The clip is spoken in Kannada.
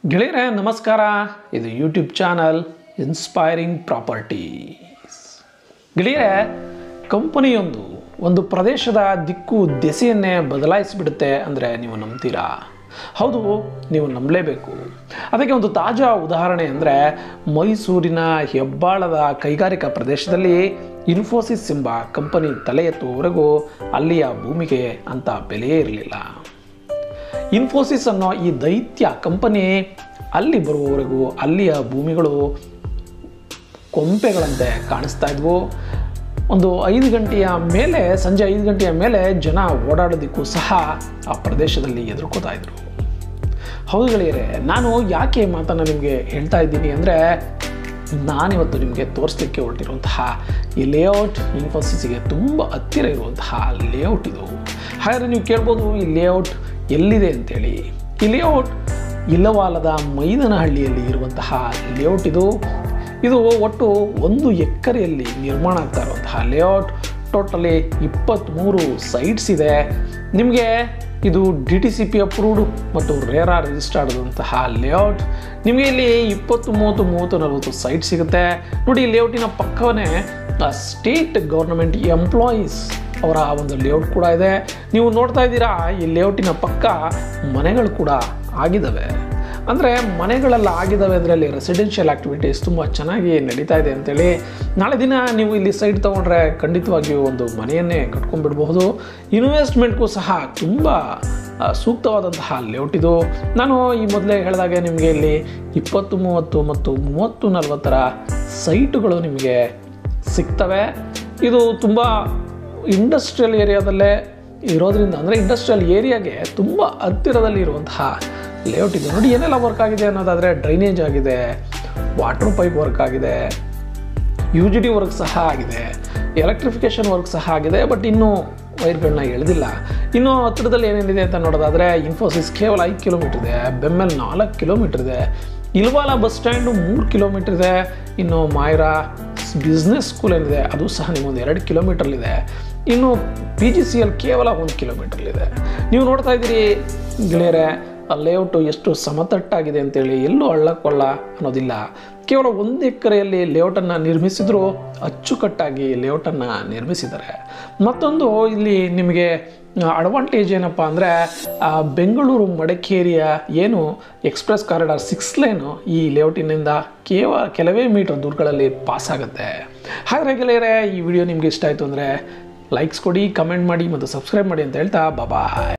ಗೆಳೆಯರೆ ನಮಸ್ಕಾರ ಇದು ಯೂಟ್ಯೂಬ್ ಚಾನಲ್ ಇನ್ಸ್ಪೈರಿಂಗ್ ಪ್ರಾಪರ್ಟೀಸ್ ಗೆಳೆಯರೆ ಕಂಪನಿಯೊಂದು ಒಂದು ಪ್ರದೇಶದ ದಿಕ್ಕು ದೆಸೆಯನ್ನೇ ಬದಲಾಯಿಸಿಬಿಡುತ್ತೆ ಅಂದರೆ ನೀವು ನಂಬ್ತೀರಾ ಹೌದು ನೀವು ನಂಬಲೇಬೇಕು ಅದಕ್ಕೆ ಒಂದು ತಾಜಾ ಉದಾಹರಣೆ ಅಂದರೆ ಮೈಸೂರಿನ ಹೆಬ್ಬಾಳದ ಕೈಗಾರಿಕಾ ಪ್ರದೇಶದಲ್ಲಿ ಇನ್ಫೋಸಿಸ್ ಎಂಬ ಕಂಪನಿ ತಲೆ ಎತ್ತುವವರೆಗೂ ಅಲ್ಲಿಯ ಭೂಮಿಗೆ ಅಂತ ಬೆಲೆಯೇ ಇರಲಿಲ್ಲ ಇನ್ಫೋಸಿಸ್ ಅನ್ನೋ ಈ ದೈತ್ಯ ಕಂಪನಿ ಅಲ್ಲಿ ಬರುವವರೆಗೂ ಅಲ್ಲಿಯ ಭೂಮಿಗಳು ಕೊಂಪೆಗಳಂತೆ ಕಾಣಿಸ್ತಾ ಇದ್ವು ಒಂದು ಐದು ಗಂಟೆಯ ಮೇಲೆ ಸಂಜೆ ಐದು ಗಂಟೆಯ ಮೇಲೆ ಜನ ಓಡಾಡೋದಕ್ಕೂ ಸಹ ಆ ಪ್ರದೇಶದಲ್ಲಿ ಎದುರ್ಕೋತಾ ಇದ್ರು ಹೌದು ಗೆಳೆಯರೆ ನಾನು ಯಾಕೆ ಈ ಮಾತನ್ನು ನಿಮಗೆ ಹೇಳ್ತಾ ಇದ್ದೀನಿ ಅಂದರೆ ನಾನಿವತ್ತು ನಿಮಗೆ ತೋರಿಸ್ಲಿಕ್ಕೆ ಹೊರಟಿರುವಂತಹ ಈ ಲೇಔಟ್ ಇನ್ಫೋಸಿಸ್ಗೆ ತುಂಬ ಹತ್ತಿರ ಇರುವಂತಹ ಲೇಔಟ್ ಇದು ಹಾಗಾದರೆ ನೀವು ಕೇಳ್ಬೋದು ಈ ಲೇಔಟ್ ಎಲ್ಲಿದೆ ಅಂತೇಳಿ ಈ ಲೇಔಟ್ ಇಲ್ಲವಾಲದ ಮೈದನಹಳ್ಳಿಯಲ್ಲಿ ಇರುವಂತಹ ಲೇಔಟ್ ಇದು ಇದು ಒಟ್ಟು ಒಂದು ಎಕರೆಯಲ್ಲಿ ನಿರ್ಮಾಣ ಆಗ್ತಾ ಇರುವಂತಹ ಲೇಔಟ್ ಟೋಟಲಿ ಇಪ್ಪತ್ತ್ಮೂರು ಸೈಟ್ಸ್ ಇದೆ ನಿಮಗೆ ಇದು D T C P approved ಮತ್ತು ರೇರಾ ರಿಜಿಸ್ಟರ್ಡ್ ಆದಂತಹ ಲೇಔಟ್ ನಿಮಗೆ ಇಲ್ಲಿ ಇಪ್ಪತ್ತು ಮೂವತ್ತು ಮೂವತ್ತು ನಲವತ್ತು ಸೈಟ್ ಸಿಗುತ್ತೆ ನೋಡಿ ಈ ಲೇಔಟಿನ ಪಕ್ಕವೇ ಸ್ಟೇಟ್ ಗೌರ್ನಮೆಂಟ್ ಎಂಪ್ಲಾಯೀಸ್ ಅವರ ಒಂದು ಲೇಔಟ್ ಕೂಡ ಇದೆ ನೀವು ನೋಡ್ತಾ ಇದ್ದೀರಾ ಈ ಲೇಔಟಿನ ಪಕ್ಕ ಮನೆಗಳು ಕೂಡ ಆಗಿದ್ದಾವೆ ಅಂದರೆ ಮನೆಗಳೆಲ್ಲ ಆಗಿದ್ದಾವೆ ಅಂದರೆ ಅಲ್ಲಿ ರೆಸಿಡೆನ್ಷಿಯಲ್ ಆ್ಯಕ್ಟಿವಿಟೀಸ್ ತುಂಬ ಚೆನ್ನಾಗಿ ನಡೀತಾ ಇದೆ ಅಂತೇಳಿ ನಾಳೆ ದಿನ ನೀವು ಇಲ್ಲಿ ಸೈಟ್ ತೊಗೊಂಡ್ರೆ ಖಂಡಿತವಾಗಿಯೂ ಒಂದು ಮನೆಯನ್ನೇ ಕಟ್ಕೊಂಡ್ಬಿಡ್ಬಹುದು ಇನ್ವೆಸ್ಟ್ಮೆಂಟ್ಗೂ ಸಹ ತುಂಬ ಆ, ಸೂಕ್ತವಾದಂತಹ ಲೇಔಟ್ ಇದು ನಾನು ಈ ಮೊದಲೇ ಹೇಳಿದಾಗೆ ನಿಮಗೆ ಇಲ್ಲಿ ಇಪ್ಪತ್ತು ಮೂವತ್ತು ಮತ್ತು ಮೂವತ್ತು ನಲವತ್ತರ ಸೈಟುಗಳು ನಿಮಗೆ ಸಿಗ್ತವೆ ಇದು ತುಂಬ ಇಂಡಸ್ಟ್ರಿಯಲ್ ಏರಿಯಾದಲ್ಲೇ ಇರೋದ್ರಿಂದ ಅಂದರೆ ಇಂಡಸ್ಟ್ರಿಯಲ್ ಏರಿಯಾಗೆ ತುಂಬ ಹತ್ತಿರದಲ್ಲಿ ಇರುವಂತಹ ಲೇಔಟ್ ಇದೆ ನೋಡಿ ಏನೆಲ್ಲ ವರ್ಕ್ ಆಗಿದೆ ಅನ್ನೋದಾದರೆ ಡ್ರೈನೇಜ್ ಆಗಿದೆ ವಾಟರ್ ಪೈಪ್ ವರ್ಕ್ ಆಗಿದೆ ಯು ಜಿ ಡಿ ವರ್ಕ್ ಸಹ ಆಗಿದೆ ಎಲೆಕ್ಟ್ರಿಫಿಕೇಷನ್ ವರ್ಕ್ ಸಹ ಆಗಿದೆ ಬಟ್ ಇನ್ನೂ ವೈರ್ಗಳನ್ನ ಎಳೆದಿಲ್ಲ ಇನ್ನು ಹತ್ತಿರದಲ್ಲಿ ಏನೇನಿದೆ ಅಂತ ನೋಡೋದಾದರೆ ಇನ್ಫೋಸಿಸ್ ಕೇವಲ ಐದು ಕಿಲೋಮೀಟರ್ ಇದೆ ಬೆಮ್ಮೆಲ್ ನಾಲ್ಕು ಕಿಲೋಮೀಟರ್ ಇದೆ ಇಲ್ವಾಲ ಬಸ್ ಸ್ಟ್ಯಾಂಡು ಮೂರು ಕಿಲೋಮೀಟರ್ ಇದೆ ಇನ್ನು ಮಾಯ್ರಾ ಬಿಸ್ನೆಸ್ ಸ್ಕೂಲ್ ಏನಿದೆ ಅದು ಸಹ ನಿಮ್ಮೊಂದು ಎರಡು ಕಿಲೋಮೀಟ್ರಲ್ಲಿದೆ ಇನ್ನು ಪಿ ಜಿ ಸಿ ಎಲ್ ಕೇವಲ ಒಂದು ಕಿಲೋಮೀಟ್ರಲ್ಲಿದೆ ನೀವು ನೋಡ್ತಾ ಇದ್ದೀರಿ ಗೆಳೆಯರೆ ಆ ಲೇಔಟು ಎಷ್ಟು ಸಮತಟ್ಟಾಗಿದೆ ಅಂತೇಳಿ ಎಲ್ಲೂ ಹಳ್ಳ ಕೊಳ್ಳ ಅನ್ನೋದಿಲ್ಲ ಕೇವಲ ಒಂದು ಎಕರೆಯಲ್ಲಿ ಲೇಔಟನ್ನು ನಿರ್ಮಿಸಿದ್ರು ಅಚ್ಚುಕಟ್ಟಾಗಿ ಲೇಔಟನ್ನು ನಿರ್ಮಿಸಿದ್ದಾರೆ ಮತ್ತೊಂದು ಇಲ್ಲಿ ನಿಮಗೆ ಅಡ್ವಾಂಟೇಜ್ ಏನಪ್ಪ ಅಂದರೆ ಬೆಂಗಳೂರು ಮಡಿಕೇರಿಯ ಏನು ಎಕ್ಸ್ಪ್ರೆಸ್ ಕಾರಿಡಾರ್ ಸಿಕ್ಸ್ ಲೈನು ಈ ಲೇಔಟಿನಿಂದ ಕೇವಲ ಕೆಲವೇ ಮೀಟರ್ ದೂರಗಳಲ್ಲಿ ಪಾಸ್ ಆಗುತ್ತೆ ಹಾಗಾದ್ರೆ ಗೆಳೆಯರೆ ಈ ವಿಡಿಯೋ ನಿಮಗೆ ಇಷ್ಟ ಆಯಿತು ಅಂದರೆ ಲೈಕ್ಸ್ ಕೊಡಿ ಕಮೆಂಟ್ ಮಾಡಿ ಮತ್ತು ಸಬ್ಸ್ಕ್ರೈಬ್ ಮಾಡಿ ಅಂತ ಹೇಳ್ತಾ ಬಾಬಾಯ್